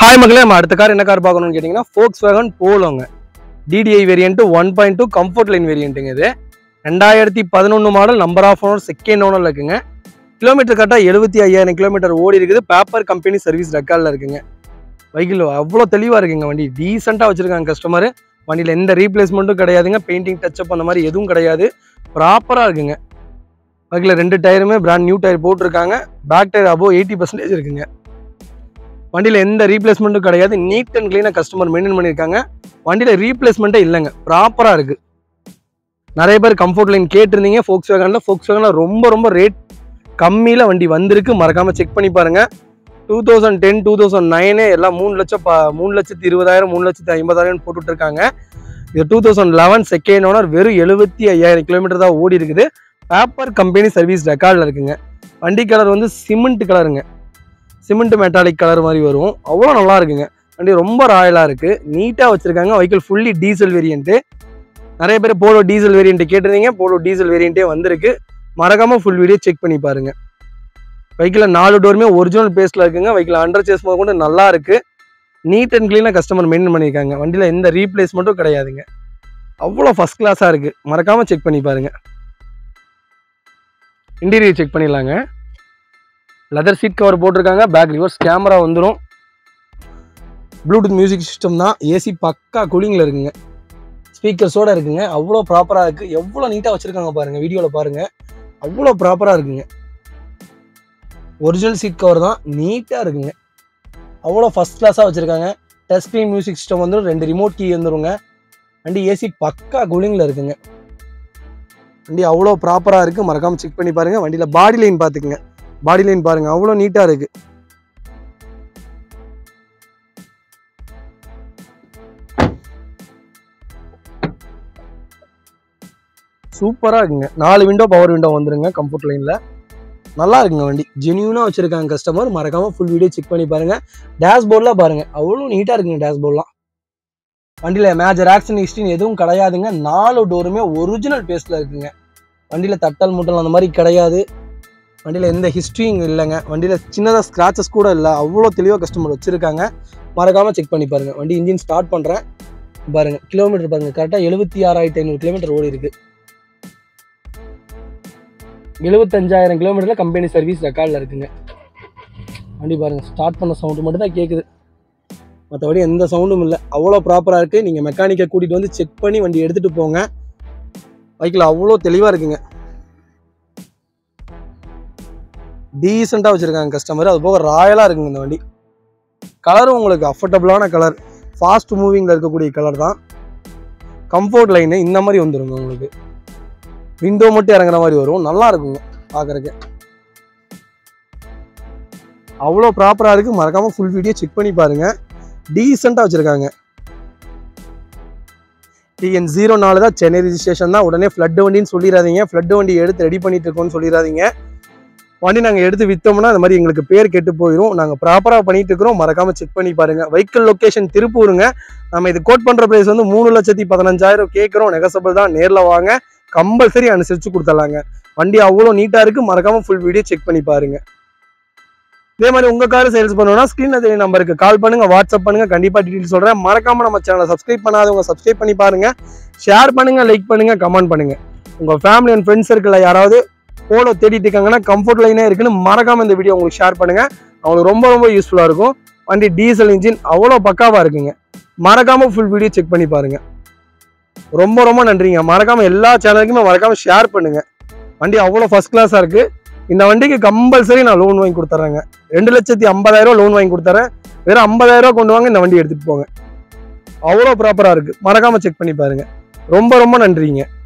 hi மக்களே நம்ம அடுத்த கார் என்ன கார் பார்க்கணும்னு கேட்டிங்கன்னா ஃபோக்ஸ் வேகன் போலோங்க TDI variant one point two comfort line வேரியன்ட்டுங்க இது ரெண்டாயிரத்தி பதினொன்று model number of owner second ஓனரில் இருக்குங்க கிலோமீட்டர் கரெக்டாக எழுபத்தி ஐயாயிரம் கிலோமீட்டர் ஓடி இருக்குது பேப்பர் கம்பெனி சர்வீஸ் ரெக்கார்டில் இருக்குங்க வெஹிக்கிள் அவ்வளோ தெளிவாக இருக்குங்க வண்டி டீசெண்டாக வச்சுருக்காங்க கஸ்டமர் வண்டியில் எந்த ரீப்ளேஸ்மெண்ட்டும் கிடையாதுங்க பெயிண்டிங் டச்சப் அந்த மாதிரி எதுவும் கிடையாது ப்ராப்பராக இருக்குங்க வெஹிக்கில் ரெண்டு டயருமே பிராண்ட் நியூ டயர் போட்டிருக்காங்க back tyre above eighty percentage இருக்குங்க வண்டியில் எந்த ரீப்ளேஸ்மெண்ட்டும் கிடையாது நீட் அண்ட் க்ளீனாக கஸ்டமர் மெயின்டைன் பண்ணியிருக்காங்க வண்டியில் ரீப்ளேஸ்மெண்ட்டே இல்லைங்க ப்ராப்பராக இருக்குது நிறைய பேர் கம்ஃபர்ட் லைன் கேட்டிருந்தீங்க ஃபோக்ஸ் வேகனில் ஃபோக்ஸ் வேகனில் ரொம்ப ரொம்ப ரேட் கம்மியில் வண்டி வந்திருக்கு மறக்காமல் செக் பண்ணி பாருங்கள் two thousand ten two thousand nine எல்லாம் மூணு லட்சம் ப மூணு லட்சத்தி இருபதாயிரம் மூணு லட்சத்தி ஐம்பதாயிரம் போட்டுட்டு இருக்காங்க இது two thousand eleven second owner வெறும் எழுபத்தி ஐயாயிரம் கிலோமீட்டர் தான் ஓடி இருக்குது பேப்பர் கம்பெனி சர்வீஸ் ரெக்கார்டில் இருக்குங்க வண்டி கலர் வந்து சிமெண்ட் கலருங்க சிமெண்ட் மெட்டாலிக் கலர் மாதிரி வரும் அவ்வளோ நல்லா இருக்குங்க வண்டி ரொம்ப ராயலாக இருக்குது நீட்டாக வச்சுருக்காங்க வெஹிக்கிள் ஃபுல்லி டீசல் வேரியண்ட்டு நிறைய பேர் போலோ டீசல் வேரியண்ட் கேட்டிருந்தீங்க போலோ டீசல் வேரியண்ட்டே வந்திருக்கு மறக்காமல் ஃபுல் வீடியோ செக் பண்ணி பாருங்கள் வெஹிக்கிளில் நாலு டோருமே ஒரிஜினல் பேஸில் இருக்குங்க வெஹிக்கிள் அண்டர் சேஸ் போது கூட நல்லா இருக்குது நீட் அண்ட் க்ளீனாக கஸ்டமர் மெயின்டைன் பண்ணியிருக்காங்க வண்டியில் எந்த ரீப்ளேஸ்மெண்ட்டும் கிடையாதுங்க அவ்வளோ ஃபஸ்ட் கிளாஸாக இருக்குது மறக்காமல் செக் பண்ணி பாருங்கள் இன்டீரியர் செக் பண்ணிடலாங்க லெதர் சீட் கவர் போட்டிருக்காங்க பேக் ரிவர்ஸ் கேமரா வந்துடும் ப்ளூடூத் மியூசிக் சிஸ்டம் தான் ஏசி பக்கா கூலிங்கில் இருக்குங்க ஸ்பீக்கர்ஸோட இருக்குங்க அவ்வளோ ப்ராப்பராக இருக்குது எவ்வளோ நீட்டாக வச்சுருக்காங்க பாருங்கள் வீடியோவில் பாருங்கள் அவ்வளோ ப்ராப்பராக இருக்குங்க ஒரிஜினல் சீட் கவர் தான் நீட்டாக இருக்குங்க அவ்வளோ ஃபஸ்ட் கிளாஸாக வச்சுருக்காங்க டச் ஸ்க்ரீன் மியூசிக் சிஸ்டம் வந்துடும் ரெண்டு ரிமோட் கீ வந்துருங்க வண்டி ஏசி பக்கா கூலிங்கில் இருக்குங்க வண்டி அவ்வளோ ப்ராப்பராக இருக்குது மறக்காமல் செக் பண்ணி பாருங்கள் வண்டியில் பாடி லைன் பார்த்துக்குங்க பாடி லைன் பாருங்க அவ்வளோ நீட்டாக இருக்கு சூப்பராக இருக்குங்க நாலு விண்டோ பவர் விண்டோ வந்துருங்க கம்ஃபர்ட் லைனில் நல்லா இருக்குங்க வண்டி ஜென்யூனாக வச்சுருக்காங்க கஸ்டமர் மறக்காமல் ஃபுல் வீடியோ செக் பண்ணி பாருங்கள் டேஷ்போர்டில் பாருங்கள் அவ்வளோ நீட்டாக இருக்குங்க டேஷ்போர்ட்லாம் வண்டியில் மேஜர் ஆக்சிடென்ட் ஹிஸ்ட்ரின்னு எதுவும் கிடையாதுங்க நாலு டோருமே ஒரிஜினல் பேஸில் இருக்குங்க வண்டியில் தட்டல் முட்டல் அந்த மாதிரி கிடையாது வண்டியில் எந்த ஹிஸ்ட்ரியும் இல்லைங்க வண்டியில் சின்னதாக ஸ்க்ராச்சஸ் கூட இல்லை அவ்வளோ தெளிவாக கஸ்டமர் வச்சுருக்காங்க மறக்காமல் செக் பண்ணி பாருங்கள் வண்டி இன்ஜின் ஸ்டார்ட் பண்ணுறேன் பாருங்கள் கிலோமீட்டர் பாருங்கள் கரெக்டாக எழுபத்தி ஆறாயிரத்தி ஐநூறு கிலோமீட்டர் ஓடி இருக்கு எழுபத்தஞ்சாயிரம் கிலோமீட்டரில் கம்பெனி சர்வீஸ் ரெக்கார்டில் இருக்குங்க வண்டி பாருங்கள் ஸ்டார்ட் பண்ண சவுண்டு மட்டும் தான் கேட்குது மற்றபடி எந்த சவுண்டும் இல்லை அவ்வளோ ப்ராப்பராக இருக்குது நீங்கள் மெக்கானிக்கை கூட்டிகிட்டு வந்து செக் பண்ணி வண்டி எடுத்துகிட்டு போங்க பைக்கில் அவ்வளோ தெளிவாக இருக்குங்க டீசெண்டாக வச்சுருக்காங்க கஸ்டமர் அது போக ராயலாக இருக்குங்க இந்த வண்டி கலரும் உங்களுக்கு அஃபர்டபுளான கலர் ஃபாஸ்ட் மூவிங்கில் இருக்கக்கூடிய கலர் தான் கம்ஃபர்ட் லைனு இந்த மாதிரி வந்துருங்க உங்களுக்கு விண்டோ மட்டும் இறங்குற மாதிரி வரும் நல்லா இருக்குங்க பார்க்குறக்கு அவ்வளோ ப்ராப்பராக இருக்குது மறக்காமல் ஃபுல் வீடியோ செக் பண்ணி பாருங்கள் டீசெண்டாக வச்சுருக்காங்க டிஎன் ஜீரோ நாலு தான் சென்னை ரிஜிஸ்ட்ரேஷன் தான் உடனே ஃப்ளட் வண்டின்னு சொல்லிடாதீங்க ஃப்ளட் வண்டி எடுத்து ரெடி பண்ணிட்டு இருக்கோம்னு சொல்லிடாதீங்க வண்டி நாங்கள் எடுத்து விற்றோம்னா அந்த மாதிரி எங்களுக்கு பேர் கெட்டு போயிடும் நாங்கள் ப்ராப்பராக பண்ணிட்டு இருக்கிறோம் மறக்காமல் செக் பண்ணி பாருங்கள் வெஹிக்கிள் லொக்கேஷன் திருப்பூருங்க நம்ம இது கோட் பண்ணுற ப்ரைஸ் வந்து மூணு லட்சத்தி பதினஞ்சாயிரம் கேட்குறோம் நெகசபிள் தான் நேரில் வாங்க கம்பல்சரி அனுசரித்து கொடுத்துடலாங்க வண்டி அவ்வளோ நீட்டாக இருக்குது மறக்காமல் ஃபுல் வீடியோ செக் பண்ணி பாருங்க இதே மாதிரி உங்கள் கார் சேல்ஸ் பண்ணணும்னா ஸ்க்ரீனில் தெரிய நம்பருக்கு கால் பண்ணுங்கள் வாட்ஸ்அப் பண்ணுங்கள் கண்டிப்பாக டீட்டெயில் சொல்கிறேன் மறக்காமல் நம்ம சேனலை சப்ஸ்கிரைப் பண்ணாதவங்க சப்ஸ்கிரைப் பண்ணி பாருங்கள் ஷேர் பண்ணுங்கள் லைக் பண்ணுங்கள் கமெண்ட் பண்ணுங்கள் உங்கள் ஃபேமிலி அண்ட் ஃப்ரெண்ட்ஸ் சர்க்கிளில் யாராவது போலோ தேடிட்டு இருக்காங்கன்னா கம்ஃபர்ட் லைனே இருக்குன்னு மறக்காம இந்த வீடியோ உங்களுக்கு ஷேர் பண்ணுங்க அவங்களுக்கு ரொம்ப ரொம்ப யூஸ்ஃபுல்லாக இருக்கும் வண்டி டீசல் இன்ஜின் அவ்வளோ பக்காவாக இருக்குங்க மறக்காம ஃபுல் வீடியோ செக் பண்ணி பாருங்க ரொம்ப ரொம்ப நன்றிங்க மறக்காம எல்லா சேனலுக்குமே மறக்காம ஷேர் பண்ணுங்க வண்டி அவ்வளோ ஃபர்ஸ்ட் கிளாஸாக இருக்கு இந்த வண்டிக்கு கம்பல்சரி நான் லோன் வாங்கி கொடுத்துட்றேங்க ரெண்டு லட்சத்தி ஐம்பதாயிரம் லோன் வாங்கி கொடுத்துறேன் வெறும் ஐம்பதாயிரம் ரூபா கொண்டு வாங்க இந்த வண்டி எடுத்துட்டு போங்க அவ்வளோ ப்ராப்பராக இருக்கு மறக்காம செக் பண்ணி பாருங்க ரொம்ப ரொம்ப நன்றிங்க